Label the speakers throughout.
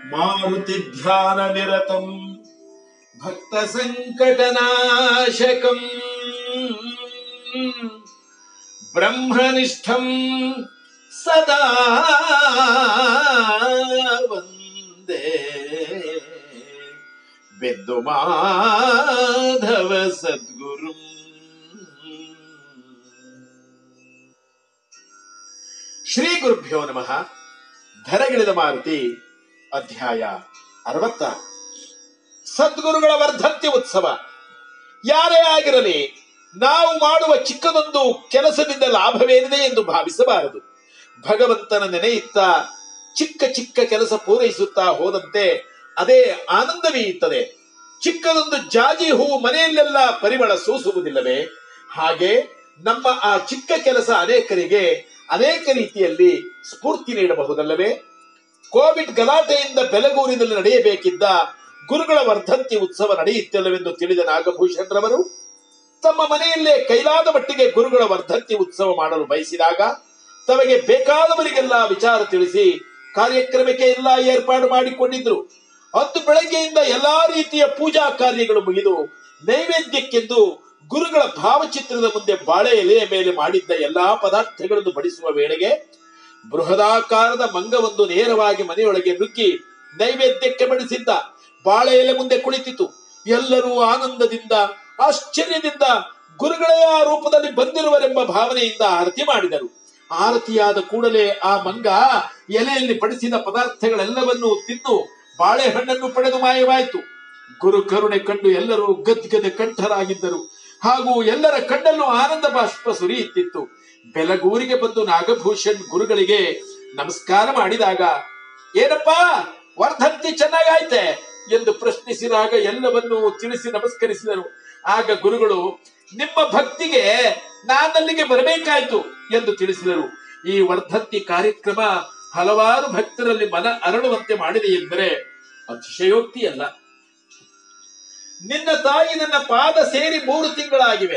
Speaker 1: ಮಾರುತಿ ಧ್ಯಾನ ನಿರತಂ ಭಕ್ತ ಸಂಕಟನಾಶಕಂ ಬ್ರಹ್ಮನಿಷ್ಠಂ ಸದಾ ವಂದೇ ಬೆದ್ದು ಮಾಧವ ಸದ್ಗುರು ಶ್ರೀ ಗುರುಭ್ಯೋ ನಮಃ ಧರಗಿಳಿದ ಮಾರುತಿ ಅಧ್ಯಾಯ ಅರವತ್ತ ಸದ್ಗುರುಗಳ ವರ್ಧಂತಿ ಉತ್ಸವ ಯಾರೇ ಆಗಿರಲಿ ನಾವು ಮಾಡುವ ಚಿಕ್ಕದೊಂದು ಕೆಲಸದಿಂದ ಲಾಭವೇನಿದೆ ಎಂದು ಭಾವಿಸಬಾರದು ಭಗವಂತನ ನೆನೆಯುತ್ತಾ ಚಿಕ್ಕ ಚಿಕ್ಕ ಕೆಲಸ ಪೂರೈಸುತ್ತಾ ಹೋದಂತೆ ಅದೇ ಆನಂದವೀಯುತ್ತದೆ ಚಿಕ್ಕದೊಂದು ಜಾಜಿ ಹೂವು ಮನೆಯಲ್ಲೆಲ್ಲ ಪರಿಮಳ ಸೂಸುವುದಿಲ್ಲವೇ ಹಾಗೆ ನಮ್ಮ ಆ ಚಿಕ್ಕ ಕೆಲಸ ಅನೇಕರಿಗೆ ಅನೇಕ ರೀತಿಯಲ್ಲಿ ಸ್ಫೂರ್ತಿ ನೀಡಬಹುದಲ್ಲವೇ ಕೋವಿಡ್ ಗಲಾಟೆಯಿಂದ ಬೆಲಗೂರಿನಲ್ಲಿ ನಡೆಯಬೇಕಿದ್ದ ಗುರುಗಳ ವರ್ಧಂತಿ ಉತ್ಸವ ನಡೆಯುತ್ತಿಲ್ಲವೆಂದು ತಿಳಿದ ನಾಗಭೂಷಣ್ ರವರು ತಮ್ಮ ಮನೆಯಲ್ಲೇ ಕೈಲಾದ ಮಟ್ಟಿಗೆ ಗುರುಗಳ ವರ್ಧಂತಿ ಉತ್ಸವ ಮಾಡಲು ಬಯಸಿದಾಗ ತಮಗೆ ಬೇಕಾದವರಿಗೆಲ್ಲ ವಿಚಾರ ತಿಳಿಸಿ ಕಾರ್ಯಕ್ರಮಕ್ಕೆ ಎಲ್ಲ ಏರ್ಪಾಡು ಮಾಡಿಕೊಂಡಿದ್ರು ಅಂದು ಬೆಳಗ್ಗೆಯಿಂದ ಎಲ್ಲಾ ರೀತಿಯ ಪೂಜಾ ಕಾರ್ಯಗಳು ಮುಗಿದು ನೈವೇದ್ಯಕ್ಕೆಂದು ಗುರುಗಳ ಭಾವಚಿತ್ರದ ಮುಂದೆ ಬಾಳೆ ಎಲೆಯ ಮೇಲೆ ಮಾಡಿದ್ದ ಎಲ್ಲಾ ಪದಾರ್ಥಗಳನ್ನು ಬಡಿಸುವ ವೇಳೆಗೆ ಬೃಹದಾಕಾರದ ಮಂಗವೊಂದು ನೇರವಾಗಿ ಮನೆಯೊಳಗೆ ನುಗ್ಗಿ ನೈವೇದ್ಯಕ್ಕೆ ಬಡಿಸಿದ್ದ ಬಾಳೆ ಎಲೆ ಮುಂದೆ ಕುಳಿತಿತು ಎಲ್ಲರೂ ಆನಂದದಿಂದ ಆಶ್ಚರ್ಯದಿಂದ ಗುರುಗಳೇ ಆ ರೂಪದಲ್ಲಿ ಬಂದಿರುವರೆಂಬ ಭಾವನೆಯಿಂದ ಆರತಿ ಮಾಡಿದರು ಆರತಿಯಾದ ಕೂಡಲೇ ಆ ಮಂಗ ಎಲೆಯಲ್ಲಿ ಬಡಿಸಿದ ಪದಾರ್ಥಗಳೆಲ್ಲವನ್ನೂ ತಿಂದು ಬಾಳೆಹಣ್ಣನ್ನು ಪಡೆದು ಮಾಯವಾಯಿತು ಗುರು ಕರುಣೆ ಕಂಡು ಎಲ್ಲರೂ ಗದ್ಗದ ಕಂಠರಾಗಿದ್ದರು ಹಾಗೂ ಎಲ್ಲರ ಕಣ್ಣಲ್ಲೂ ಆನಂದ ಬಾಷ್ಪ ಸುರಿಯುತ್ತಿತ್ತು ಬೆಲಗೂರಿಗೆ ಬಂದು ನಾಗಭೂಷಣ್ ಗುರುಗಳಿಗೆ ನಮಸ್ಕಾರ ಮಾಡಿದಾಗ ಏನಪ್ಪಾ ವರ್ಧಂತಿ ಚೆನ್ನಾಗಾಯ್ತೆ ಎಂದು ಪ್ರಶ್ನಿಸಿದಾಗ ಎಲ್ಲವನ್ನೂ ತಿಳಿಸಿ ನಮಸ್ಕರಿಸಿದರು ಆಗ ಗುರುಗಳು ನಿಮ್ಮ ಭಕ್ತಿಗೆ ನಾನಲ್ಲಿಗೆ ಬರಬೇಕಾಯ್ತು ಎಂದು ತಿಳಿಸಿದರು ಈ ವರ್ಧಂತಿ ಕಾರ್ಯಕ್ರಮ ಹಲವಾರು ಭಕ್ತರಲ್ಲಿ ಮನ ಅರಳುವಂತೆ ಮಾಡಿದೆ ಎಂದರೆ ಅತಿಶಯೋಕ್ತಿಯಲ್ಲ ನಿನ್ನ ತಾಯಿ ನನ್ನ ಪಾದ ಸೇರಿ ಮೂರು ತಿಂಗಳಾಗಿವೆ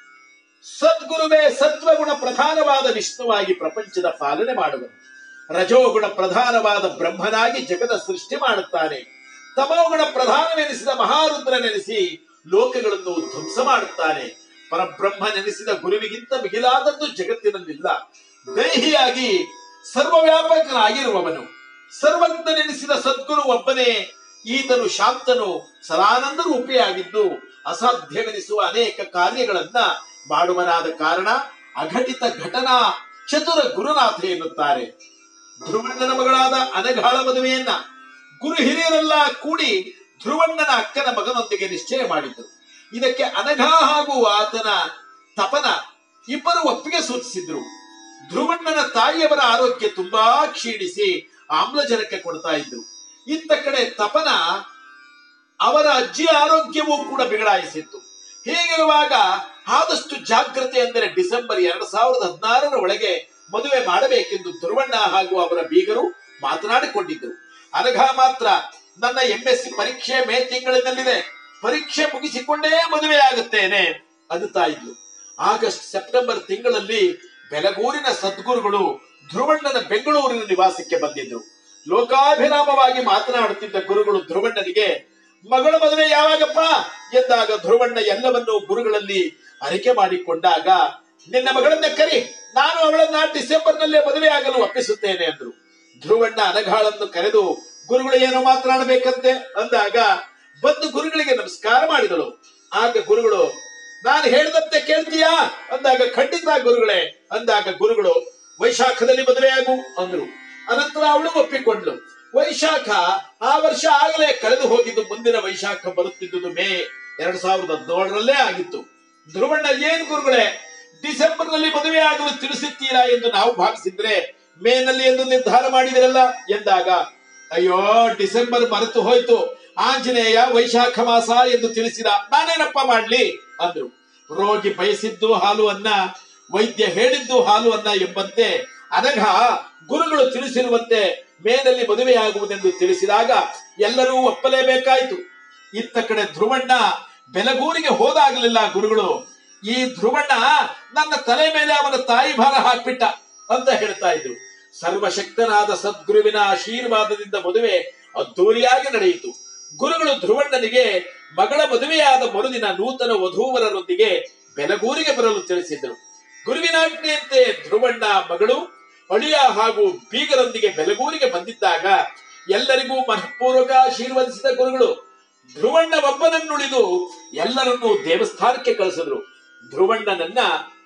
Speaker 1: ಸದ್ಗುರುವೇ ಸತ್ವಗುಣ ಪ್ರಧಾನವಾದ ವಿಷ್ಣುವಾಗಿ ಪ್ರಪಂಚದ ಪಾಲನೆ ಮಾಡುವನು ರಜೋಗುಣ ಪ್ರಧಾನವಾದ ಬ್ರಹ್ಮನಾಗಿ ಜಗದ ಸೃಷ್ಟಿ ಮಾಡುತ್ತಾನೆ ತಮೋಗುಣ ಪ್ರಧಾನವೆನಿಸಿದ ಮಹಾರುದ್ರನೆನಿಸಿ ಲೋಕಗಳನ್ನು ಧ್ವಂಸ ಮಾಡುತ್ತಾನೆ ಪರಬ್ರಹ್ಮ ನೆನೆಸಿದ ಗುರುವಿಗಿಂತ ಮಿಗಿಲಾದದ್ದು ಜಗತ್ತಿನಲ್ಲಿಲ್ಲ ದೈಹಿಯಾಗಿ ಸರ್ವವ್ಯಾಪಕನಾಗಿರುವವನು ಸರ್ವಜ್ಞನೆನಿಸಿದ ಸದ್ಗುರು ಒಬ್ಬನೇ ಈತನು ಶಾಂತನು ಸದಾನಂದ ರೂಪಿಯಾಗಿದ್ದು ಅಸಾಧ್ಯವೆನಿಸುವ ಅನೇಕ ಕಾರ್ಯಗಳನ್ನ ಮಾಡುವನಾದ ಕಾರಣ ಅಘಟಿತ ಘಟನಾ ಚತುರ ಗುರುನಾಥ ಎನ್ನುತ್ತಾರೆ ಧ್ರುವಣ್ಣನ ಮಗಳಾದ ಅನಘಾಳ ಮದುವೆಯನ್ನ ಗುರು ಹಿರಿಯರೆಲ್ಲ ಕೂಡಿ ಧ್ರುವಣ್ಣನ ಅಕ್ಕನ ಮಗನೊಂದಿಗೆ ನಿಶ್ಚಯ ಮಾಡಿದ್ದರು ಇದಕ್ಕೆ ಅನಘ ಹಾಗೂ ಆತನ ತಪನ ಇಬ್ಬರು ಒಪ್ಪಿಗೆ ಸೂಚಿಸಿದ್ರು ಧ್ರುವಣ್ಣನ ತಾಯಿಯವರ ಆರೋಗ್ಯ ತುಂಬಾ ಕ್ಷೀಣಿಸಿ ಆಮ್ಲಜನಕ ಕೊಡ್ತಾ ಇದ್ರು ಇತ್ತ ಕಡೆ ತಪನ ಅವರ ಅಜ್ಜಿಯ ಆರೋಗ್ಯವೂ ಕೂಡ ಬಿಗಡಾಯಿಸಿತ್ತು ಹೀಗಿರುವಾಗ ಆದಷ್ಟು ಜಾಗ್ರತೆ ಅಂದರೆ ಡಿಸೆಂಬರ್ ಎರಡ್ ಸಾವಿರದ ಹದಿನಾರರ ಒಳಗೆ ಮದುವೆ ಮಾಡಬೇಕೆಂದು ಧ್ರುವಣ್ಣ ಹಾಗೂ ಅವರ ಬೀಗರು ಮಾತನಾಡಿಕೊಂಡಿದ್ದರು ಅನಘ ಮಾತ್ರ ನನ್ನ ಎಂ ಎಸ್ ಸಿ ಪರೀಕ್ಷೆ ಮೇ ತಿಂಗಳಿನಲ್ಲಿದೆ ಪರೀಕ್ಷೆ ಮುಗಿಸಿಕೊಂಡೇ ಮದುವೆ ಆಗುತ್ತೇನೆ ಅನ್ನುತ್ತಾ ಇದ್ಲು ಆಗಸ್ಟ್ ಸೆಪ್ಟೆಂಬರ್ ತಿಂಗಳಲ್ಲಿ ಬೆಲಗೂರಿನ ಸದ್ಗುರುಗಳು ಧ್ರುವಣ್ಣನ ಬೆಂಗಳೂರಿನ ನಿವಾಸಕ್ಕೆ ಬಂದಿದ್ರು ಲೋಕಾಭಿರಾಮವಾಗಿ ಮಾತನಾಡುತ್ತಿದ್ದ ಗುರುಗಳು ಧ್ರುವಣ್ಣನಿಗೆ ಮಗಳ ಮದುವೆ ಯಾವಾಗಪ್ಪ ಎಂದಾಗ ಧ್ರುವಣ್ಣ ಎಲ್ಲವನ್ನೂ ಗುರುಗಳಲ್ಲಿ ಅರಿಕೆ ಮಾಡಿಕೊಂಡಾಗ ನಿನ್ನ ಮಗಳನ್ನ ಕರಿ ನಾನು ಅವಳನ್ನ ಡಿಸೆಂಬರ್ ನಲ್ಲೇ ಮದುವೆ ಆಗಲು ಒಪ್ಪಿಸುತ್ತೇನೆ ಅಂದ್ರು ಧ್ರುವಣ್ಣ ಅನಘಾಳನ್ನು ಕರೆದು ಗುರುಗಳು ಏನೋ ಮಾತನಾಡಬೇಕಂತೆ ಅಂದಾಗ ಬಂದು ಗುರುಗಳಿಗೆ ನಮಸ್ಕಾರ ಮಾಡಿದಳು ಆಗ ಗುರುಗಳು ನಾನು ಹೇಳಿದಂತೆ ಕೇಳ್ತೀಯಾ ಅಂದಾಗ ಖಂಡಿತ ಗುರುಗಳೇ ಅಂದಾಗ ಗುರುಗಳು ವೈಶಾಖದಲ್ಲಿ ಮದುವೆ ಆಗು ಅಂದ್ರು ಅನಂತರ ಅವಳು ಒಪ್ಪಿಕೊಂಡ್ಲು ವೈಶಾಖ ಆ ವರ್ಷ ಆಗಲೇ ಕಳೆದು ಹೋಗಿದ್ದು ಮುಂದಿನ ವೈಶಾಖ ಬರುತ್ತಿದ್ದುದು ಮೇ ಎರಡ್ ಸಾವಿರದ ಹದಿನೇಳರಲ್ಲೇ ಆಗಿತ್ತು ಧ್ರುವಣ್ಣ ಏನ್ ಗುರುಗಳೇ ಡಿಸೆಂಬರ್ ನಲ್ಲಿ ಮದುವೆ ಆಗಲು ತಿಳಿಸುತ್ತೀರಾ ಎಂದು ನಾವು ಭಾವಿಸಿದ್ರೆ ಮೇನಲ್ಲಿ ಎಂದು ನಿರ್ಧಾರ ಮಾಡಿದಿರಲ್ಲ ಎಂದಾಗ ಅಯ್ಯೋ ಡಿಸೆಂಬರ್ ಮರೆತು ಹೋಯ್ತು ಆಂಜನೇಯ ವೈಶಾಖ ಮಾಸ ಎಂದು ತಿಳಿಸಿದ ನಾನೇನಪ್ಪ ಮಾಡ್ಲಿ ಅಂದ್ರು ರೋಗಿ ಬಯಸಿದ್ದು ಹಾಲು ಅನ್ನ ವೈದ್ಯ ಹೇಳಿದ್ದು ಹಾಲು ಅನ್ನ ಎಂಬಂತೆ ಅನಘ ಗುರುಗಳು ತಿಳಿಸಿರುವಂತೆ ಮೇನಲ್ಲಿ ಮದುವೆಯಾಗುವುದೆಂದು ತಿಳಿಸಿದಾಗ ಎಲ್ಲರೂ ಒಪ್ಪಲೇಬೇಕಾಯಿತು ಇತ್ತ ಕಡೆ ಧ್ರುವಣ್ಣ ಬೆಲಗೂರಿಗೆ ಹೋದಾಗಲಿಲ್ಲ ಗುರುಗಳು ಈ ಧ್ರುವಣ್ಣ ನನ್ನ ತಲೆ ಮೇಲೆ ಅವನ ತಾಯಿ ಭಾರ ಹಾಕ್ಬಿಟ್ಟ ಅಂತ ಹೇಳ್ತಾ ಇದ್ರು ಸರ್ವಶಕ್ತನಾದ ಸದ್ಗುರುವಿನ ಆಶೀರ್ವಾದದಿಂದ ಮದುವೆ ಅದ್ದೂರಿಯಾಗಿ ನಡೆಯಿತು ಗುರುಗಳು ಧ್ರುವಣ್ಣನಿಗೆ ಮಗಳ ಮದುವೆಯಾದ ಮರುದಿನ ನೂತನ ವಧೂವರರೊಂದಿಗೆ ಬೆಲಗೂರಿಗೆ ಬರಲು ತಿಳಿಸಿದರು ಗುರುವಿನಾಜ್ಞೆಯಂತೆ ಧ್ರುವಣ್ಣ ಮಗಳು ಅಳಿಯ ಹಾಗೂ ಬೀಗರೊಂದಿಗೆ ಬೆಲಗೂರಿಗೆ ಬಂದಿದ್ದಾಗ ಎಲ್ಲರಿಗೂ ಮನಃಪೂರ್ವಕ ಆಶೀರ್ವದಿಸಿದ ಗುರುಗಳು ಧ್ರುವಣ್ಣ ಒಬ್ಬನನ್ನುಳಿದು ಎಲ್ಲರನ್ನೂ ದೇವಸ್ಥಾನಕ್ಕೆ ಕಳಿಸಿದ್ರು ಧ್ರುವಣ್ಣನನ್ನ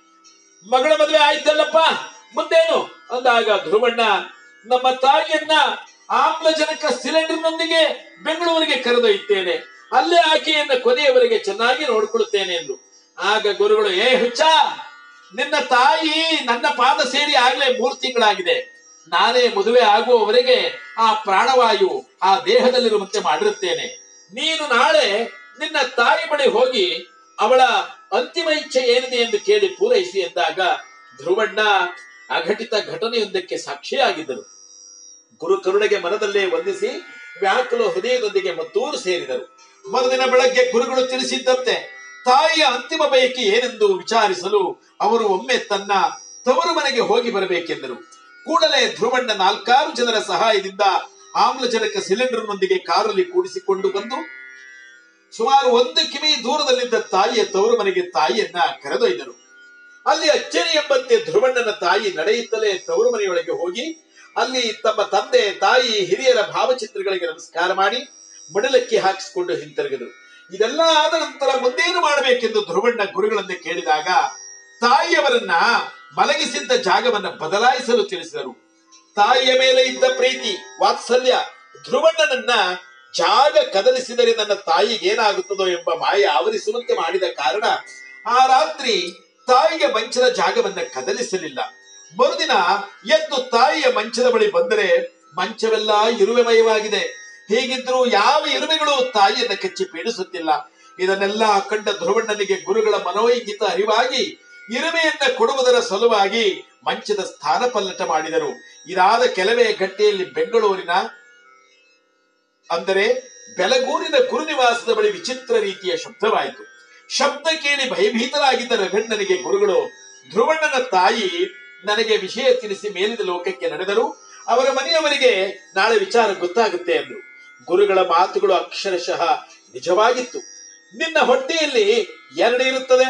Speaker 1: ಮಗಳ ಮದುವೆ ಆಯ್ತಲ್ಲಪ್ಪ ಮುಂದೇನು ಅಂದಾಗ ಧ್ರುವಣ್ಣ ನಮ್ಮ ತಾಯಿಯನ್ನ ಆಮ್ಲಜನಕ ಸಿಲಿಂಡರ್ನೊಂದಿಗೆ ಬೆಂಗಳೂರಿಗೆ ಕರೆದೊಯ್ಯುತ್ತೇನೆ ಅಲ್ಲೇ ಆಕೆಯನ್ನ ಕೊನೆಯವರೆಗೆ ಚೆನ್ನಾಗಿ ನೋಡ್ಕೊಳ್ತೇನೆ ಎಂದ್ರು ಆಗ ಗುರುಗಳು ಏ ಹುಚ್ಚ ನಿನ್ನ ತಾಯಿ ನನ್ನ ಪಾದ ಸೇರಿ ಆಗ್ಲೇ ಮೂರು ತಿಂಗಳಾಗಿದೆ ನಾನೇ ಮದುವೆ ಆಗುವವರೆಗೆ ಆ ಪ್ರಾಣವಾಯು ಆ ದೇಹದಲ್ಲಿರುವಂತೆ ಮಾಡಿರುತ್ತೇನೆ ನೀನು ನಾಳೆ ನಿನ್ನ ತಾಯಿ ಬಳಿ ಹೋಗಿ ಅವಳ ಅಂತಿಮ ಇಚ್ಛೆ ಏನಿದೆ ಎಂದು ಕೇಳಿ ಪೂರೈಸಿ ಎಂದಾಗ ಧ್ರುವಣ್ಣ ಅಘಟಿತ ಘಟನೆಯೊಂದಕ್ಕೆ ಸಾಕ್ಷಿಯಾಗಿದ್ದರು ಗುರು ಕರುಣೆಗೆ ಮನದಲ್ಲೇ ವಂದಿಸಿ ವ್ಯಾಕುಲ ಹೃದಯದೊಂದಿಗೆ ಮತ್ತೂರು ಸೇರಿದರು ಮರುದಿನ ಬೆಳಗ್ಗೆ ಗುರುಗಳು ತಿಳಿಸಿದ್ದಂತೆ ತಾಯಿಯ ಅಂತಿಮ ಬಯಕೆ ಏನೆಂದು ವಿಚಾರಿಸಲು ಅವರು ಒಮ್ಮೆ ತನ್ನ ತವರು ಮನೆಗೆ ಹೋಗಿ ಬರಬೇಕೆಂದರು ಕೂಡಲೇ ಧ್ರುವಣ್ಣ ನಾಲ್ಕಾರು ಜನರ ಸಹಾಯದಿಂದ ಆಮ್ಲಜನಕ ಸಿಲಿಂಡರ್ನೊಂದಿಗೆ ಕಾರಲ್ಲಿ ಕೂಡಿಸಿಕೊಂಡು ಬಂದು ಸುಮಾರು ಒಂದು ಕಿಮಿ ದೂರದಲ್ಲಿದ್ದ ತಾಯಿಯ ತವರು ಮನೆಗೆ ತಾಯಿಯನ್ನ ಕರೆದೊಯ್ದರು ಅಲ್ಲಿ ಅಚ್ಚರಿ ಎಂಬಂತೆ ಧ್ರುವಣ್ಣನ ತಾಯಿ ನಡೆಯುತ್ತಲೇ ತವರು ಮನೆಯೊಳಗೆ ಹೋಗಿ ಅಲ್ಲಿ ತಮ್ಮ ತಂದೆ ತಾಯಿ ಹಿರಿಯರ ಭಾವಚಿತ್ರಗಳಿಗೆ ನಮಸ್ಕಾರ ಮಾಡಿ ಮಡಲಕ್ಕೆ ಹಾಕಿಸಿಕೊಂಡು ಹಿಂತಿರುಗಿದರು ಇದೆಲ್ಲ ಆದ ನಂತರ ಮುಂದೇನು ಮಾಡಬೇಕೆಂದು ಧ್ರುವಣ್ಣ ಗುರುಗಳನ್ನೇ ಕೇಳಿದಾಗ ತಾಯಿಯವರನ್ನ ಮಲಗಿಸಿದ್ದ ಜಾಗವನ್ನ ಬದಲಾಯಿಸಲು ತಿಳಿಸಿದರು ತಾಯಿಯ ಮೇಲೆ ಇದ್ದ ಪ್ರೀತಿ ವಾತ್ಸಲ್ಯ ಧ್ರುವಣ್ಣನನ್ನ ಜಾಗ ಕದಲಿಸಿದರೆ ನನ್ನ ತಾಯಿಗೆ ಏನಾಗುತ್ತದೋ ಎಂಬ ಮಾಯ ಆವರಿಸುವಂತೆ ಮಾಡಿದ ಕಾರಣ ಆ ರಾತ್ರಿ ತಾಯಿಯ ಮಂಚದ ಜಾಗವನ್ನ ಕದಲಿಸಲಿಲ್ಲ ಮರುದಿನ ಎದ್ದು ತಾಯಿಯ ಮಂಚದ ಬಳಿ ಬಂದರೆ ಮಂಚವೆಲ್ಲ ಇರುವೆಮಯವಾಗಿದೆ ಹೀಗಿದ್ರೂ ಯಾವ ಇರುವೆಗಳು ತಾಯಿಯನ್ನ ಕಚ್ಚಿ ಪೀಡಿಸುತ್ತಿಲ್ಲ ಇದನ್ನೆಲ್ಲ ಕಂಡ ಧ್ರುವಣ್ಣನಿಗೆ ಗುರುಗಳ ಮನೋಇಂಗಿತ ಅರಿವಾಗಿ ಇರುವೆಯನ್ನ ಕೊಡುವುದರ ಸಲುವಾಗಿ ಮಂಚದ ಸ್ಥಾನ ಪಲ್ಲಟ ಮಾಡಿದರು ಇದಾದ ಕೆಲವೇ ಗಂಟೆಯಲ್ಲಿ ಬೆಂಗಳೂರಿನ ಅಂದರೆ ಬೆಲಗೂರಿನ ಗುರುನಿವಾಸದ ಬಳಿ ವಿಚಿತ್ರ ರೀತಿಯ ಶಬ್ದವಾಯಿತು ಶಬ್ದ ಕೇಳಿ ಭಯಭೀತರಾಗಿದ್ದ ರಘಣ್ಣನಿಗೆ ಗುರುಗಳು ಧ್ರುವಣ್ಣನ ತಾಯಿ ನನಗೆ ವಿಷಯ ತಿಳಿಸಿ ಮೇಲಿನ ಲೋಕಕ್ಕೆ ನಡೆದರು ಅವರ ಮನೆಯವರಿಗೆ ನಾಳೆ ವಿಚಾರ ಗೊತ್ತಾಗುತ್ತೆ ಎಂದರು ಗುರುಗಳ ಮಾತುಗಳು ಅಕ್ಷರಶಃ ನಿಜವಾಗಿತ್ತು ನಿನ್ನ ಹೊಟ್ಟೆಯಲ್ಲಿ ಎರಡು ಇರುತ್ತದೆ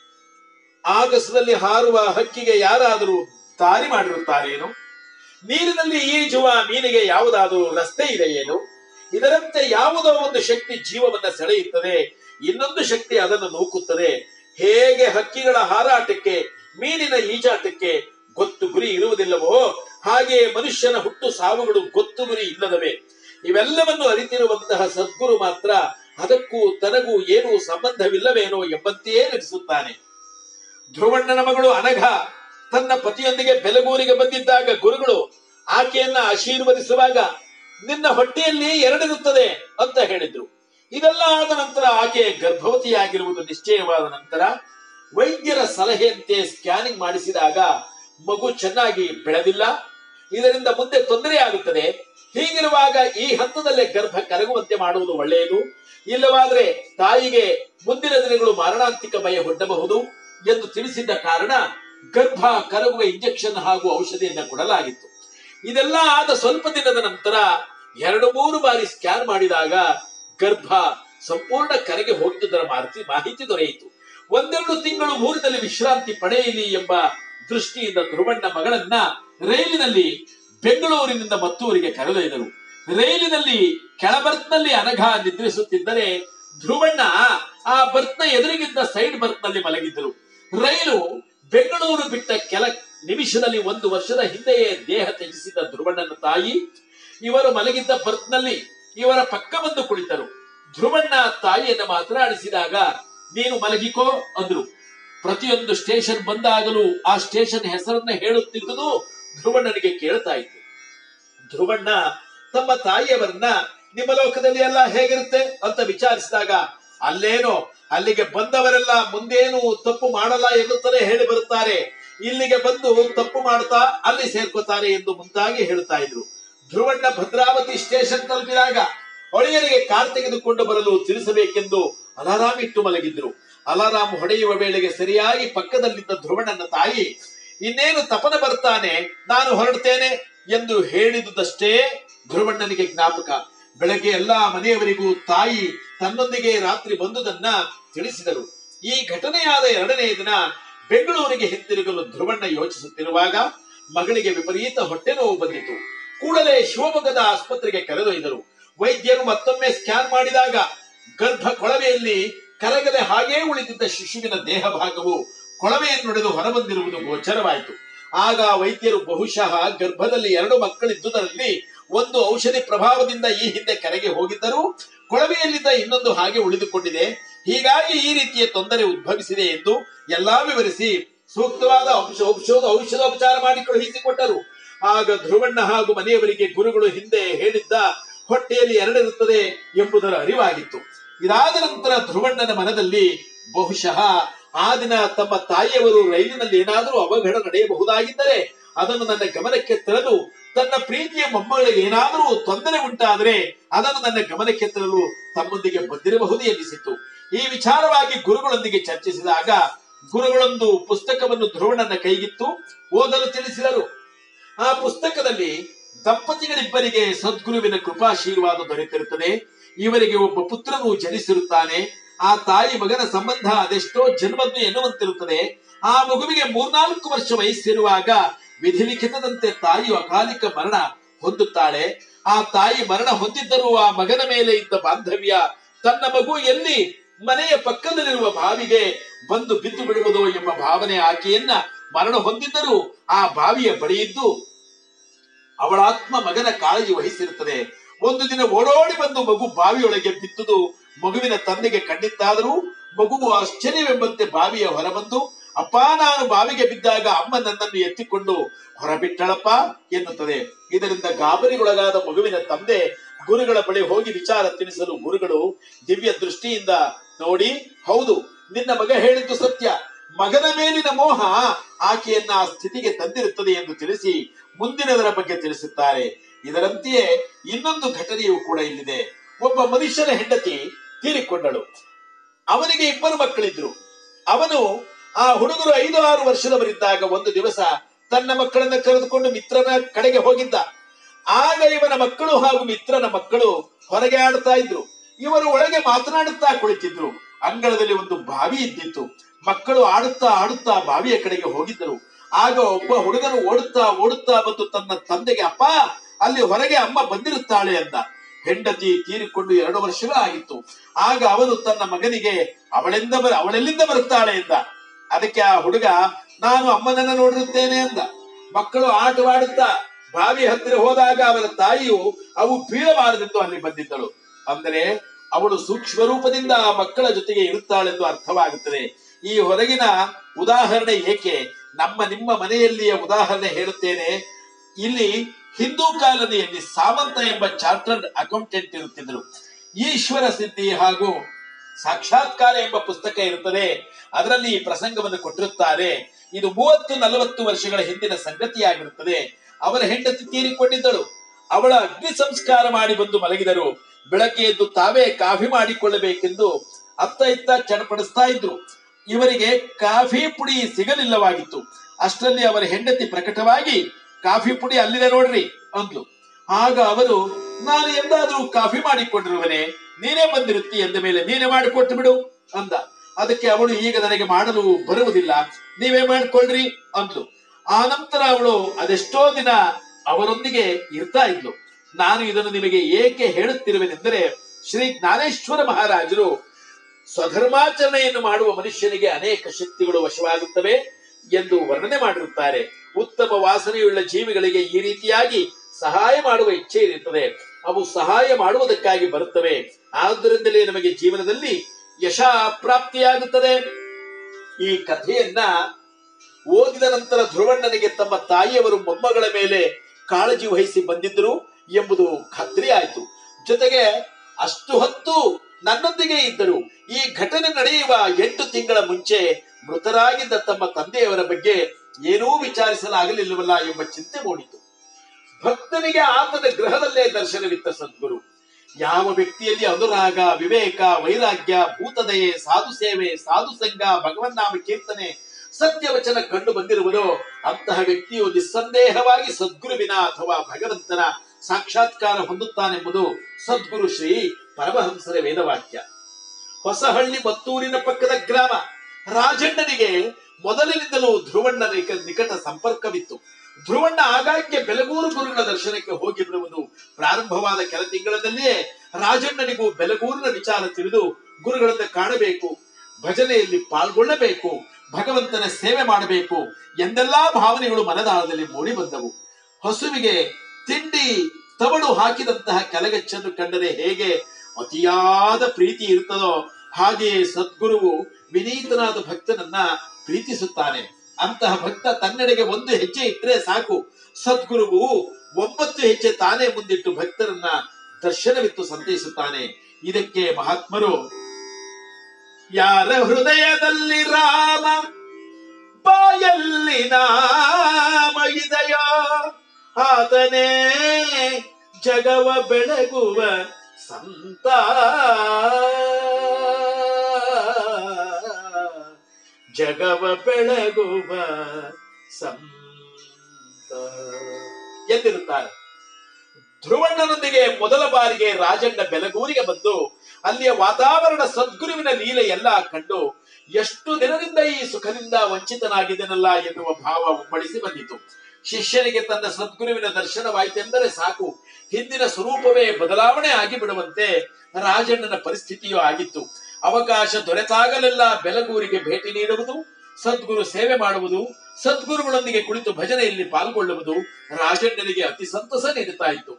Speaker 1: ಆಗಸದಲ್ಲಿ ಹಾರುವ ಹಕ್ಕಿಗೆ ಯಾರಾದರೂ ದಾರಿ ಮಾಡಿರುತ್ತಾರೇನು ನೀರಿನಲ್ಲಿ ಈಜುವ ಮೀನಿಗೆ ಯಾವುದಾದರೂ ರಸ್ತೆ ಇದೆಯೇನು ಇದರಂತೆ ಯಾವುದೋ ಒಂದು ಶಕ್ತಿ ಜೀವವನ್ನ ಸೆಳೆಯುತ್ತದೆ ಇನ್ನೊಂದು ಶಕ್ತಿ ಅದನ್ನು ನೂಕುತ್ತದೆ ಹೇಗೆ ಹಕ್ಕಿಗಳ ಹಾರಾಟಕ್ಕೆ ಮೀನಿನ ಈಜಾಟಕ್ಕೆ ಗೊತ್ತು ಗುರಿ ಇರುವುದಿಲ್ಲವೋ ಹಾಗೆಯೇ ಮನುಷ್ಯನ ಹುಟ್ಟು ಸಾವುಗಳು ಗೊತ್ತು ಗುರಿ ಇಲ್ಲದವೇ ಇವೆಲ್ಲವನ್ನು ಅರಿತಿರುವಂತಹ ಸದ್ಗುರು ಮಾತ್ರ ಅದಕ್ಕೂ ತನಗೂ ಏನೂ ಸಂಬಂಧವಿಲ್ಲವೇನೋ ಎಂಬಂತೆಯೇ ನಡೆಸುತ್ತಾನೆ ಧ್ರುವಣ್ಣನ ಮಗಳು ಅನಘ ತನ್ನ ಪತಿಯೊಂದಿಗೆ ಬೆಲಗೂರಿಗೆ ಬಂದಿದ್ದಾಗ ಗುರುಗಳು ಆಕೆಯನ್ನ ಆಶೀರ್ವದಿಸುವಾಗ ನಿನ್ನ ಹೊಟ್ಟೆಯಲ್ಲಿ ಎರಡಿರುತ್ತದೆ ಅಂತ ಹೇಳಿದ್ರು ಇದೆಲ್ಲ ಆದ ನಂತರ ಆಕೆ ಗರ್ಭವತಿಯಾಗಿರುವುದು ನಿಶ್ಚಯವಾದ ನಂತರ ವೈದ್ಯರ ಸಲಹೆಯಂತೆ ಸ್ಕ್ಯಾನಿಂಗ್ ಮಾಡಿಸಿದಾಗ ಮಗು ಚೆನ್ನಾಗಿ ಬೆಳೆದಿಲ್ಲ ಇದರಿಂದ ಮುಂದೆ ತೊಂದರೆಯಾಗುತ್ತದೆ ಹೀಗಿರುವಾಗ ಈ ಹಂತದಲ್ಲೇ ಗರ್ಭ ಕರಗುವಂತೆ ಮಾಡುವುದು ಒಳ್ಳೆಯದು ಇಲ್ಲವಾದ್ರೆ ತಾಯಿಗೆ ಮುಂದಿನ ದಿನಗಳು ಮಾರಣಾಂತಿಕ ಭಯ ಹೊಂದಬಹುದು ಎಂದು ತಿಳಿಸಿದ್ದ ಕಾರಣ ಗರ್ಭ ಕರಗುವ ಇಂಜೆಕ್ಷನ್ ಹಾಗೂ ಔಷಧಿಯನ್ನ ಕೊಡಲಾಗಿತ್ತು ಇದೆಲ್ಲ ಆದ ಸ್ವಲ್ಪ ದಿನದ ನಂತರ ಎರಡು ಮೂರು ಬಾರಿ ಸ್ಕ್ಯಾನ್ ಮಾಡಿದಾಗ ಗರ್ಭ ಸಂಪೂರ್ಣ ಕರೆಗೆ ಹೋಗಿದ್ದುದರ ಮಾಹಿತಿ ಮಾಹಿತಿ ದೊರೆಯಿತು ಒಂದೆರಡು ತಿಂಗಳು ಊರಿನಲ್ಲಿ ವಿಶ್ರಾಂತಿ ಪಡೆಯಲಿ ಎಂಬ ದೃಷ್ಟಿಯಿಂದ ಧ್ರುವಣ್ಣ ಮಗಳನ್ನ ರೈಲಿನಲ್ಲಿ ಬೆಂಗಳೂರಿನಿಂದ ಮತ್ತೂರಿಗೆ ಕರೆದೊಯ್ದರು ರೈಲಿನಲ್ಲಿ ಕೆಳಬರ್ತ್ನಲ್ಲಿ ಅನಘ ನಿದ್ರಿಸುತ್ತಿದ್ದರೆ ಧ್ರುವಣ್ಣ ಆ ಬರ್ತ್ನ ಎದುರಿಗಿದ್ದ ಸೈಡ್ ಬರ್ತ್ನಲ್ಲಿ ಮಲಗಿದ್ದರು ರೈಲು ಬೆಂಗಳೂರು ಬಿಟ್ಟ ಕೆಲ ನಿಮಿಷದಲ್ಲಿ ಒಂದು ವರ್ಷದ ಹಿಂದೆಯೇ ದೇಹ ತ್ಯಜಿಸಿದ ಧ್ರುವಣ್ಣನ ತಾಯಿ ಇವರು ಮಲಗಿದ್ದ ಬರ್ತ್ನಲ್ಲಿ ಇವರ ಪಕ್ಕ ಬಂದು ಕುಳಿತರು ಧ್ರುವಣ್ಣ ತಾಯಿಯನ್ನ ಮಾತನಾಡಿಸಿದಾಗ ನೀನು ಮಲಗಿಕೋ ಅಂದ್ರು ಪ್ರತಿಯೊಂದು ಸ್ಟೇಷನ್ ಬಂದಾಗಲೂ ಆ ಸ್ಟೇಷನ್ ಹೆಸರನ್ನ ಹೇಳುತ್ತಿದ್ದುದು ಧ್ರುವಣ್ಣನಿಗೆ ಕೇಳ್ತಾ ಇತ್ತು ಧ್ರುವಣ್ಣ ತಮ್ಮ ತಾಯಿಯವರನ್ನ ನಿಮ್ಮ ಲೋಕದಲ್ಲಿ ಎಲ್ಲ ಹೇಗಿರುತ್ತೆ ಅಂತ ವಿಚಾರಿಸಿದಾಗ ಅಲ್ಲೇನೋ ಅಲ್ಲಿಗೆ ಬಂದವರೆಲ್ಲ ಮುಂದೇನು ತಪ್ಪು ಮಾಡಲ್ಲ ಎನ್ನುತ್ತಲೇ ಹೇಳಿ ಬರುತ್ತಾರೆ ಇಲ್ಲಿಗೆ ಬಂದು ತಪ್ಪು ಮಾಡ್ತಾ ಅಲ್ಲಿ ಸೇರ್ಕೋತಾರೆ ಎಂದು ಮುಂತಾಗಿ ಹೇಳ್ತಾ ಇದ್ರು ಧ್ರುವಣ್ಣ ಭದ್ರಾವತಿ ಸ್ಟೇಷನ್ ತಲುಪಿದಾಗ ಒಳೆಯರಿಗೆ ಕಾರ್ ತೆಗೆದುಕೊಂಡು ಬರಲು ತಿಳಿಸಬೇಕೆಂದು ಅಲಾರಾಮ್ ಇಟ್ಟು ಮಲಗಿದ್ರು ಅಲಾರಾಮ್ ಹೊಡೆಯುವ ವೇಳೆಗೆ ಸರಿಯಾಗಿ ಪಕ್ಕದಲ್ಲಿದ್ದ ಧ್ರುವಣ್ಣನ ತಾಯಿ ಇನ್ನೇನು ತಪನ ಬರ್ತಾನೆ ನಾನು ಹೊರಡ್ತೇನೆ ಎಂದು ಹೇಳಿದುದಷ್ಟೇ ಧ್ರುವಣ್ಣನಿಗೆ ಜ್ಞಾಪಕ ಬೆಳಗ್ಗೆ ಎಲ್ಲಾ ಮನೆಯವರಿಗೂ ತಾಯಿ ತನ್ನೊಂದಿಗೆ ರಾತ್ರಿ ಬಂದುದನ್ನ ತಿಳಿಸಿದರು ಈ ಘಟನೆಯಾದ ಎರಡನೇ ದಿನ ಬೆಂಗಳೂರಿಗೆ ಹಿಂತಿರುಗಲು ಧ್ರುವಣ್ಣ ಯೋಚಿಸುತ್ತಿರುವಾಗ ಮಗಳಿಗೆ ವಿಪರೀತ ಹೊಟ್ಟೆ ನೋವು ಬಂದಿತು ಕೂಡಲೇ ಶಿವಮೊಗ್ಗದ ಆಸ್ಪತ್ರೆಗೆ ಕರೆದೊಯ್ದರು ವೈದ್ಯರು ಮತ್ತೊಮ್ಮೆ ಸ್ಕ್ಯಾನ್ ಮಾಡಿದಾಗ ಗರ್ಭ ಕೊಳವೆಯಲ್ಲಿ ಕರಗದೆ ಹಾಗೇ ಉಳಿದಿದ್ದ ಶಿಶುವಿನ ದೇಹ ಭಾಗವು ಕೊಳವೆಯನ್ನೊಡೆದು ಹೊರಬಂದಿರುವುದು ಗೋಚರವಾಯಿತು ಆಗ ವೈದ್ಯರು ಬಹುಶಃ ಗರ್ಭದಲ್ಲಿ ಎರಡು ಮಕ್ಕಳಿದ್ದುದರಲ್ಲಿ ಒಂದು ಔಷಧಿ ಪ್ರಭಾವದಿಂದ ಈ ಹಿಂದೆ ಕರೆಗೆ ಹೋಗಿದ್ದರೂ ಕೊಳವೆಯಲ್ಲಿದ್ದ ಇನ್ನೊಂದು ಹಾಗೆ ಉಳಿದುಕೊಂಡಿದೆ ಹೀಗಾಗಿ ಈ ರೀತಿಯ ತೊಂದರೆ ಉದ್ಭವಿಸಿದೆ ಎಂದು ಎಲ್ಲಾ ವಿವರಿಸಿ ಸೂಕ್ತವಾದ ಔಷಧ ಔಷಧ ಔಷಧೋಪಚಾರ ಮಾಡಿ ಕಳುಹಿಸಿಕೊಟ್ಟರು ಆಗ ಧ್ರುವಣ್ಣ ಹಾಗೂ ಮನೆಯವರಿಗೆ ಗುರುಗಳು ಹಿಂದೆ ಹೇಳಿದ್ದ ಹೊಟ್ಟೆಯಲ್ಲಿ ಎರಡಿರುತ್ತದೆ ಎಂಬುದರ ಅರಿವಾಗಿತ್ತು ಇದಾದ ನಂತರ ಧ್ರುವಣ್ಣನ ಮನದಲ್ಲಿ ಬಹುಶಃ ಆ ದಿನ ತಮ್ಮ ತಾಯಿಯವರು ರೈಲಿನಲ್ಲಿ ಏನಾದರೂ ಅವಘಡ ನಡೆಯಬಹುದಾಗಿದ್ದರೆ ಅದನ್ನು ನನ್ನ ಗಮನಕ್ಕೆ ತರಲು ತನ್ನ ಪ್ರೀತಿಯ ಮೊಮ್ಮಗಳಿಗೆ ಏನಾದರೂ ತೊಂದರೆ ಉಂಟಾದರೆ ಅದನ್ನು ನನ್ನ ಗಮನಕ್ಕೆ ತರಲು ತಮ್ಮೊಂದಿಗೆ ಬಂದಿರಬಹುದು ಎನ್ನಿಸಿತು ಈ ವಿಚಾರವಾಗಿ ಗುರುಗಳೊಂದಿಗೆ ಚರ್ಚಿಸಿದಾಗ ಗುರುಗಳೊಂದು ಪುಸ್ತಕವನ್ನು ಧ್ರುವಣ್ಣನ ಕೈಗಿತ್ತು ಓದಲು ತಿಳಿಸಿದರು ಆ ಪುಸ್ತಕದಲ್ಲಿ ದಂಪತಿಗಳಿಬ್ಬರಿಗೆ ಸದ್ಗುರುವಿನ ಕೃಪಾಶೀರ್ವಾದ ದೊರೆತಿರುತ್ತದೆ ಇವರಿಗೆ ಒಬ್ಬ ಪುತ್ರನು ಜನಿಸಿರುತ್ತಾನೆ ಆ ತಾಯಿ ಮಗನ ಸಂಬಂಧ ಅದೆಷ್ಟೋ ಜನ್ಮದ್ದು ಎನ್ನುವಂತಿರುತ್ತದೆ ಆ ಮಗುವಿಗೆ ಮೂರ್ನಾಲ್ಕು ವರ್ಷ ವಯಸ್ಸಿರುವಾಗ ವಿಧಿಲಿಖಿತದಂತೆ ತಾಯಿಯು ಅಕಾಲಿಕ ಮರಣ ಹೊಂದುತ್ತಾಳೆ ಆ ತಾಯಿ ಮರಣ ಹೊಂದಿದ್ದರೂ ಆ ಮಗನ ಮೇಲೆ ಇದ್ದ ಬಾಂಧವ್ಯ ತನ್ನ ಮಗು ಎಲ್ಲಿ ಮನೆಯ ಪಕ್ಕದಲ್ಲಿರುವ ಬಾವಿಗೆ ಬಂದು ಬಿದ್ದು ಬಿಡುವುದು ಎಂಬ ಭಾವನೆ ಆಕೆಯನ್ನ ಮರಣ ಹೊಂದಿದ್ದರೂ ಆ ಬಾವಿಯ ಬಳಿಯಿದ್ದು ಅವಳ ಆತ್ಮ ಮಗನ ಕಾಳಜಿ ವಹಿಸಿರುತ್ತದೆ ಒಂದು ದಿನ ಓಡೋಡಿ ಬಂದು ಮಗು ಬಾವಿಯೊಳಗೆ ಬಿದ್ದುದು ಮಗುವಿನ ತಂದೆಗೆ ಕಂಡಿತ್ತಾದರೂ ಮಗುವು ಆಶ್ಚರ್ಯವೆಂಬಂತೆ ಬಾವಿಯ ಹೊರಬಂದು ಅಪ್ಪ ನಾನು ಬಾವಿಗೆ ಬಿದ್ದಾಗ ಅಮ್ಮ ನನ್ನನ್ನು ಎತ್ತಿಕೊಂಡು ಹೊರಬಿಟ್ಟಳಪ್ಪ ಎನ್ನುತ್ತದೆ ಇದರಿಂದ ಗಾಬರಿಗೊಳಗಾದ ಮಗುವಿನ ತಂದೆ ಗುರುಗಳ ಬಳಿ ಹೋಗಿ ವಿಚಾರ ತಿಳಿಸಲು ಗುರುಗಳು ದಿವ್ಯ ದೃಷ್ಟಿಯಿಂದ ನೋಡಿ ಹೌದು ನಿನ್ನ ಮಗ ಹೇಳಿದ್ದು ಸತ್ಯ ಮಗನ ಮೇಲಿನ ಮೋಹ ಆಕೆಯನ್ನ ಆ ಸ್ಥಿತಿಗೆ ತಂದಿರುತ್ತದೆ ಎಂದು ತಿಳಿಸಿ ಮುಂದಿನದರ ಬಗ್ಗೆ ತಿಳಿಸುತ್ತಾರೆ ಇದರಂತೆಯೇ ಇನ್ನೊಂದು ಘಟನೆಯೂ ಕೂಡ ಇಲ್ಲಿದೆ ಒಬ್ಬ ಮನುಷ್ಯನ ಹೆಂಡತಿ ತೀರಿಕೊಂಡಳು ಅವನಿಗೆ ಇಬ್ಬರು ಮಕ್ಕಳಿದ್ರು ಅವನು ಆ ಹುಡುಗರು ಐದು ಆರು ವರ್ಷದವರಿದ್ದಾಗ ಒಂದು ದಿವಸ ತನ್ನ ಮಕ್ಕಳನ್ನ ಕರೆದುಕೊಂಡು ಮಿತ್ರನ ಕಡೆಗೆ ಹೋಗಿದ್ದ ಆಗ ಇವನ ಮಕ್ಕಳು ಹಾಗೂ ಮಿತ್ರನ ಮಕ್ಕಳು ಹೊರಗೆ ಆಡ್ತಾ ಇದ್ರು ಇವರು ಒಳಗೆ ಮಾತನಾಡುತ್ತಾ ಕುಳಿತಿದ್ರು ಅಂಗಳದಲ್ಲಿ ಒಂದು ಬಾವಿ ಇದ್ದಿತ್ತು ಮಕ್ಕಳು ಆಡುತ್ತಾ ಆಡುತ್ತಾ ಬಾವಿಯ ಕಡೆಗೆ ಹೋಗಿದ್ದರು ಆಗ ಒಬ್ಬ ಹುಡುಗನು ಓಡುತ್ತಾ ಓಡುತ್ತಾ ಬಂದು ತನ್ನ ತಂದೆಗೆ ಅಪ್ಪ ಅಲ್ಲಿ ಹೊರಗೆ ಅಮ್ಮ ಬಂದಿರುತ್ತಾಳೆ ಅಂದ ಹೆಂಡತಿ ತೀರಿಕೊಂಡು ಎರಡು ವರ್ಷಗಳಾಗಿತ್ತು ಆಗ ಅವನು ತನ್ನ ಮಗನಿಗೆ ಅವಳೆಂದ ಬರ ಅವಳೆಲ್ಲಿಂದ ಬರುತ್ತಾಳೆ ಎಂದ ಅದಕ್ಕೆ ಆ ಹುಡುಗ ನಾನು ಅಮ್ಮನನ್ನ ನೋಡಿರುತ್ತೇನೆ ಅಂದ ಮಕ್ಕಳು ಆಟವಾಡುತ್ತಾ ಬಾವಿ ಹತ್ತಿರ ಹೋದಾಗ ಅವರ ತಾಯಿಯು ಅವು ಬೀಳಬಾರದೆಂದು ಅಲ್ಲಿ ಬಂದಿದ್ದಳು ಅಂದರೆ ಅವಳು ಸೂಕ್ಷ್ಮ ರೂಪದಿಂದ ಆ ಮಕ್ಕಳ ಜೊತೆಗೆ ಇರುತ್ತಾಳೆಂದು ಅರ್ಥವಾಗುತ್ತದೆ ಈ ಹೊರಗಿನ ಉದಾಹರಣೆ ಏಕೆ ನಮ್ಮ ನಿಮ್ಮ ಮನೆಯಲ್ಲಿಯ ಉದಾಹರಣೆ ಹೇಳುತ್ತೇನೆ ಇಲ್ಲಿ ಹಿಂದೂ ಕಾಲನಿಯಲ್ಲಿ ಸಾಮಂತ ಎಂಬ ಚಾರ್ಟರ್ಡ್ ಅಕೌಂಟೆಂಟ್ ಇರುತ್ತಿದ್ದರು ಈಶ್ವರ ಸಿದ್ಧಿ ಹಾಗೂ ಸಾಕ್ಷಾತ್ಕಾರ ಎಂಬ ಪುಸ್ತಕ ಇರುತ್ತದೆ ಅದರಲ್ಲಿ ಈ ಪ್ರಸಂಗವನ್ನು ಕೊಟ್ಟಿರುತ್ತಾರೆ ಇದು ಮೂವತ್ತು ನಲವತ್ತು ವರ್ಷಗಳ ಹಿಂದಿನ ಸಂಗತಿಯಾಗಿರುತ್ತದೆ ಅವರ ಹೆಂಡತಿ ತೀರಿಕೊಂಡಿದ್ದಳು ಅವಳ ಅಗ್ನಿ ಸಂಸ್ಕಾರ ಮಾಡಿ ಬಂದು ಮಲಗಿದರು ಬೆಳಗ್ಗೆ ಎದ್ದು ತಾವೇ ಕಾಫಿ ಮಾಡಿಕೊಳ್ಳಬೇಕೆಂದು ಅತ್ತ ಇತ್ತ ಚಡಪಡಿಸ್ತಾ ಇದ್ರು ಇವರಿಗೆ ಕಾಫಿ ಪುಡಿ ಸಿಗಲಿಲ್ಲವಾಗಿತ್ತು ಅಷ್ಟರಲ್ಲಿ ಅವರ ಹೆಂಡತಿ ಪ್ರಕಟವಾಗಿ ಕಾಫಿ ಪುಡಿ ಅಲ್ಲಿದೆ ನೋಡ್ರಿ ಅಂದ್ಲು ಆಗ ಅವರು ನಾನು ಎಂದಾದ್ರೂ ಕಾಫಿ ಮಾಡಿಕೊಂಡಿರುವನೆ ನೀನೇ ಬಂದಿರುತ್ತಿ ಎಂದ ಮೇಲೆ ನೀನೇ ಮಾಡಿಕೊಟ್ಟು ಬಿಡು ಅಂದ ಅದಕ್ಕೆ ಅವಳು ಈಗ ನನಗೆ ಮಾಡಲು ಬರುವುದಿಲ್ಲ ನೀವೇ ಮಾಡಿಕೊಳ್ಳ್ರಿ ಅಂದ್ಲು ಆ ನಂತರ ಅವಳು ಅದೆಷ್ಟೋ ದಿನ ಅವರೊಂದಿಗೆ ಇರ್ತಾ ಇದ್ಲು ನಾನು ಇದನ್ನು ನಿಮಗೆ ಏಕೆ ಹೇಳುತ್ತಿರುವೆನೆಂದರೆ ಶ್ರೀ ಜ್ಞಾನೇಶ್ವರ ಮಹಾರಾಜರು ಸ್ವಧರ್ಮಾಚರಣೆಯನ್ನು ಮಾಡುವ ಮನುಷ್ಯನಿಗೆ ಅನೇಕ ಶಕ್ತಿಗಳು ವಶವಾಗುತ್ತವೆ ಎಂದು ವರ್ಣನೆ ಮಾಡಿರುತ್ತಾರೆ ಉತ್ತಮ ವಾಸನೆಯುಳ್ಳ ಜೀವಿಗಳಿಗೆ ಈ ರೀತಿಯಾಗಿ ಸಹಾಯ ಮಾಡುವ ಇಚ್ಛೆ ಇರುತ್ತದೆ ಅವು ಸಹಾಯ ಮಾಡುವುದಕ್ಕಾಗಿ ಬರುತ್ತವೆ ಆದ್ದರಿಂದಲೇ ನಮಗೆ ಜೀವನದಲ್ಲಿ ಯಶ ಪ್ರಾಪ್ತಿಯಾಗುತ್ತದೆ ಈ ಕಥೆಯನ್ನ ಓದಿದ ನಂತರ ಧ್ರುವಣ್ಣನಿಗೆ ತಮ್ಮ ತಾಯಿಯವರು ಮೊಮ್ಮಗಳ ಮೇಲೆ ಕಾಳಜಿ ವಹಿಸಿ ಬಂದಿದ್ದರು ಎಂಬುದು ಖಾತ್ರಿ ಆಯಿತು ಜೊತೆಗೆ ಅಷ್ಟು ಹೊತ್ತು ನನ್ನೊಂದಿಗೆ ಇದ್ದರು ಈ ಘಟನೆ ನಡೆಯುವ ಎಂಟು ತಿಂಗಳ ಮುಂಚೆ ಮೃತರಾಗಿದ್ದ ತಮ್ಮ ತಂದೆಯವರ ಬಗ್ಗೆ ಏನೂ ವಿಚಾರಿಸಲಾಗಲಿಲ್ಲವಲ್ಲ ಎಂಬ ಚಿಂತೆ ಮೂಡಿತು ಭಕ್ತನಿಗೆ ಆತನ ಗ್ರಹದಲ್ಲೇ ದರ್ಶನವಿತ್ತ ಸದ್ಗುರು ಯಾವ ವ್ಯಕ್ತಿಯಲ್ಲಿ ಅನುರಾಗ ವಿವೇಕ ವೈರಾಗ್ಯ ಭೂತದಯೆ ಸಾಧು ಸೇವೆ ಸಾಧು ಸಂಘ ಭಗವನ್ನಾಮ ಕೀರ್ತನೆ ಸತ್ಯವಚನ ಕಂಡು ಬಂದಿರುವುದೋ ಅಂತಹ ವ್ಯಕ್ತಿಯು ನಿಸ್ಸಂದೇಹವಾಗಿ ಸದ್ಗುರುವಿನ ಅಥವಾ ಭಗವಂತನ ಸಾಕ್ಷಾತ್ಕಾರ ಹೊಂದುತ್ತಾನೆಂಬುದು ಸದ್ಗುರು ಶ್ರೀ ಪರಮಹಂಸರ ವೇದವಾಕ್ಯ ಹೊಸಹಳ್ಳಿ ಮತ್ತೂರಿನ ಪಕ್ಕದ ಗ್ರಾಮ ರಾಜಣ್ಣನಿಗೆ ಮೊದಲಿನಿಂದಲೂ ಧ್ರುವಣ್ಣ ನಿಕ- ನಿಕಟ ಸಂಪರ್ಕವಿತ್ತು ಧ್ರುವಣ್ಣ ಆಗಾಗ್ಗೆ ಬೆಲಗೂರು ಗುರುಗಳ ದರ್ಶನಕ್ಕೆ ಹೋಗಿ ಬಿಡುವುದು ಪ್ರಾರಂಭವಾದ ಕೆಲ ತಿಂಗಳಲ್ಲಿಯೇ ರಾಜಣ್ಣನಿಗೂ ಬೆಲಗೂರಿನ ವಿಚಾರ ತಿಳಿದು ಗುರುಗಳನ್ನ ಕಾಣಬೇಕು ಭಜನೆಯಲ್ಲಿ ಪಾಲ್ಗೊಳ್ಳಬೇಕು ಭಗವಂತನ ಸೇವೆ ಮಾಡಬೇಕು ಎಂದೆಲ್ಲಾ ಭಾವನೆಗಳು ಮನದಾಳದಲ್ಲಿ ಮೂಡಿ ಬಂದವು ಹಸುವಿಗೆ ತಿಂಡಿ ತವಳು ಹಾಕಿದಂತಹ ಕೆಲಗಚ್ಚನ್ನು ಕಂಡರೆ ಹೇಗೆ ಅತಿಯಾದ ಪ್ರೀತಿ ಇರುತ್ತದೋ ಹಾಗೆಯೇ ಸದ್ಗುರುವು ವಿನೀತನಾದ ಭಕ್ತನನ್ನ ಪ್ರೀತಿಸುತ್ತಾನೆ ಅಂತಹ ಭಕ್ತ ತನ್ನೆಡೆಗೆ ಒಂದು ಹೆಜ್ಜೆ ಇಟ್ಟರೆ ಸಾಕು ಸದ್ಗುರುವು ಒಂಬತ್ತು ಹೆಜ್ಜೆ ತಾನೇ ಮುಂದಿಟ್ಟು ಭಕ್ತರನ್ನ ದರ್ಶನವಿತ್ತು ಸಂತೈಸುತ್ತಾನೆ ಇದಕ್ಕೆ ಮಹಾತ್ಮರು ಯಾರ ಹೃದಯದಲ್ಲಿ ರಾಮ ಬಾಯಲ್ಲಿ ನಾಮ ಇದೆಯೋ ಆತನೇ ಜಗವ ಬೆಳಗುವ ಸಂತ ಜಗವ ಬೆಳಗುವ ಸಂತ ಎಂದಿರುತ್ತಾರೆ ಧ್ರುವಣ್ಣನೊಂದಿಗೆ ಮೊದಲ ಬಾರಿಗೆ ರಾಜಣ್ಣ ಬೆಲಗೂರಿಗೆ ಬಂದು ಅಲ್ಲಿಯ ವಾತಾವರಣ ಸದ್ಗುರುವಿನ ಲೀಲೆ ಎಲ್ಲ ಕಂಡು ಎಷ್ಟು ದಿನದಿಂದ ಈ ಸುಖದಿಂದ ವಂಚಿತನಾಗಿದ್ದನಲ್ಲ ಎನ್ನುವ ಭಾವ ಉಮ್ಮಳಿಸಿ ಬಂದಿತು ಶಿಷ್ಯನಿಗೆ ತನ್ನ ಸದ್ಗುರುವಿನ ದರ್ಶನವಾಯಿತೆಂದರೆ ಸಾಕು ಹಿಂದಿನ ಸ್ವರೂಪವೇ ಬದಲಾವಣೆ ಆಗಿ ಬಿಡುವಂತೆ ರಾಜಣ್ಣನ ಪರಿಸ್ಥಿತಿಯೂ ಆಗಿತ್ತು ಅವಕಾಶ ದೊರೆತಾಗಲೆಲ್ಲ ಬೆಲಗೂರಿಗೆ ಭೇಟಿ ನೀಡುವುದು ಸದ್ಗುರು ಸೇವೆ ಮಾಡುವುದು ಸದ್ಗುರುಗಳೊಂದಿಗೆ ಕುಳಿತು ಭಜನೆಯಲ್ಲಿ ಪಾಲ್ಗೊಳ್ಳುವುದು ರಾಜಣ್ಣನಿಗೆ ಅತಿ ಸಂತಸ ನೀಡುತ್ತಾ ಇತ್ತು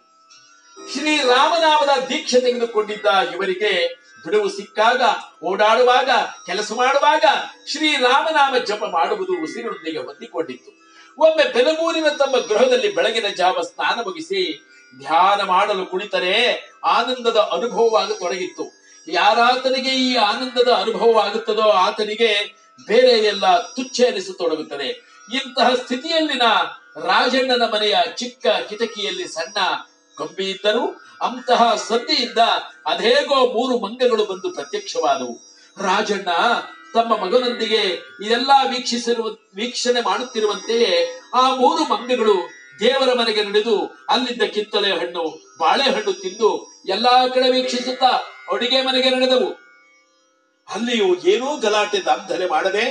Speaker 1: ಶ್ರೀ ರಾಮನಾಮದ ದೀಕ್ಷೆ ತೆಗೆದುಕೊಂಡಿದ್ದ ಇವರಿಗೆ ಬಿಡುವು ಸಿಕ್ಕಾಗ ಓಡಾಡುವಾಗ ಕೆಲಸ ಮಾಡುವಾಗ ಶ್ರೀ ರಾಮನಾಮ ಜಪ ಮಾಡುವುದು ಉಸಿರಿನೊಂದಿಗೆ ಹೊಂದಿಕೊಂಡಿತ್ತು ಒಮ್ಮೆ ಬೆಲಗೂರಿನ ತಮ್ಮ ಗೃಹದಲ್ಲಿ ಬೆಳಗಿನ ಜಾವ ಸ್ನಾನ ಮುಗಿಸಿ ಧ್ಯಾನ ಮಾಡಲು ಕುಳಿತರೆ ಆನಂದದ ಅನುಭವವಾಗತೊಡಗಿತ್ತು ಯಾರಾತನಿಗೆ ಈ ಆನಂದದ ಅನುಭವವಾಗುತ್ತದೋ ಆತನಿಗೆ ಬೇರೆ ಎಲ್ಲ ತುಚ್ಛ ಎನಿಸತೊಡಗುತ್ತದೆ ಇಂತಹ ಸ್ಥಿತಿಯಲ್ಲಿನ ರಾಜಣ್ಣನ ಮನೆಯ ಚಿಕ್ಕ ಕಿಟಕಿಯಲ್ಲಿ ಸಣ್ಣ ಕಂಬಿ ಇದ್ದರೂ ಅಂತಹ ಸಂಧಿಯಿಂದ ಅದೇಗೋ ಮೂರು ಮಂಗಗಳು ಬಂದು ಪ್ರತ್ಯಕ್ಷವಾದವು ರಾಜಣ್ಣ ತಮ್ಮ ಮಗನೊಂದಿಗೆ ಇದೆಲ್ಲ ವೀಕ್ಷಿಸಿರುವ ವೀಕ್ಷಣೆ ಮಾಡುತ್ತಿರುವಂತೆಯೇ ಆ ಮೂರು ಮಂಗಗಳು ದೇವರ ಮನೆಗೆ ನಡೆದು ಅಲ್ಲಿದ್ದ ಕಿತ್ತಳೆ ಹಣ್ಣು ಬಾಳೆಹಣ್ಣು ತಿಂದು ಎಲ್ಲಾ ಕಡೆ ವೀಕ್ಷಿಸುತ್ತಾ ಅಡುಗೆ ಮನೆಗೆ ನಡೆದವು ಅಲ್ಲಿಯೂ ಏನೂ ಗಲಾಟೆ ದಾಂಧಲೆ ಮಾಡದೆ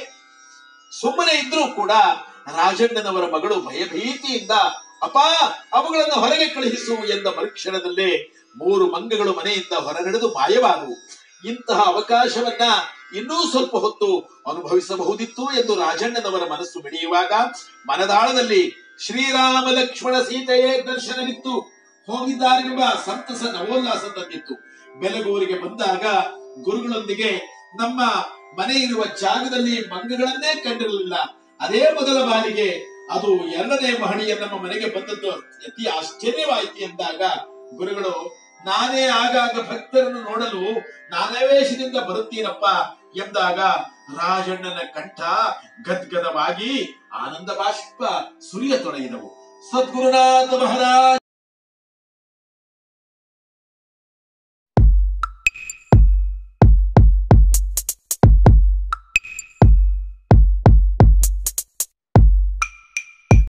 Speaker 1: ಸುಮ್ಮನೆ ಇದ್ರೂ ಕೂಡ ರಾಜಣ್ಣನವರ ಮಗಳು ಭಯಭೀತಿಯಿಂದ ಅಪ್ಪ ಅವುಗಳನ್ನು ಹೊರಗೆ ಕಳುಹಿಸು ಎಂದ ಮರುಕ್ಷಣದಲ್ಲೇ ಮೂರು ಮಂಗಗಳು ಮನೆಯಿಂದ ಹೊರನಡೆದು ಮಾಯವಾದವು ಇಂತಹ ಅವಕಾಶವನ್ನ ಇನ್ನೂ ಸ್ವಲ್ಪ ಹೊತ್ತು ಅನುಭವಿಸಬಹುದಿತ್ತು ಎಂದು ರಾಜಣ್ಣನವರ ಮನಸ್ಸು ಮಿಡಿಯುವಾಗ ಮನದಾಳದಲ್ಲಿ ಶ್ರೀರಾಮ ಲಕ್ಷ್ಮಣ ಸೀತೆಯೇ ದರ್ಶನವಿತ್ತು ಹೋಗಿದ್ದಾರೆಂಬ ಸಂತಸ ನವೋಲ್ಲಾಸ ತಂದಿತ್ತು ಬೆಲಗೂರಿಗೆ ಬಂದಾಗ ಗುರುಗಳೊಂದಿಗೆ ನಮ್ಮ ಮನೆ ಇರುವ ಜಾಗದಲ್ಲಿ ಮಂಗಗಳನ್ನೇ ಕಂಡಿರಲಿಲ್ಲ ಅದೇ ಮೊದಲ ಬಾರಿಗೆ ಅದು ಎರಡನೇ ಮಹಡಿಯ ನಮ್ಮ ಮನೆಗೆ ಬಂದದ್ದು ಅತಿ ಆಶ್ಚರ್ಯವಾಯಿತು ಎಂದಾಗ ಗುರುಗಳು ನಾನೇ ಆಗಾಗ ಭಕ್ತರನ್ನು ನೋಡಲು ನಾನವೇಶದಿಂದ ಬರುತ್ತೀನಪ್ಪ ಎಂದಾಗ ರಾಜಣ್ಣನ ಕಂಠ ಗದ್ಗದವಾಗಿ ಆನಂದ ಬಾಷ್ಪ ಸುರಿಯತೊಡಗಿದವು ಸದ್ಗುರುನಾಥ ಮಹಾರಾಜ್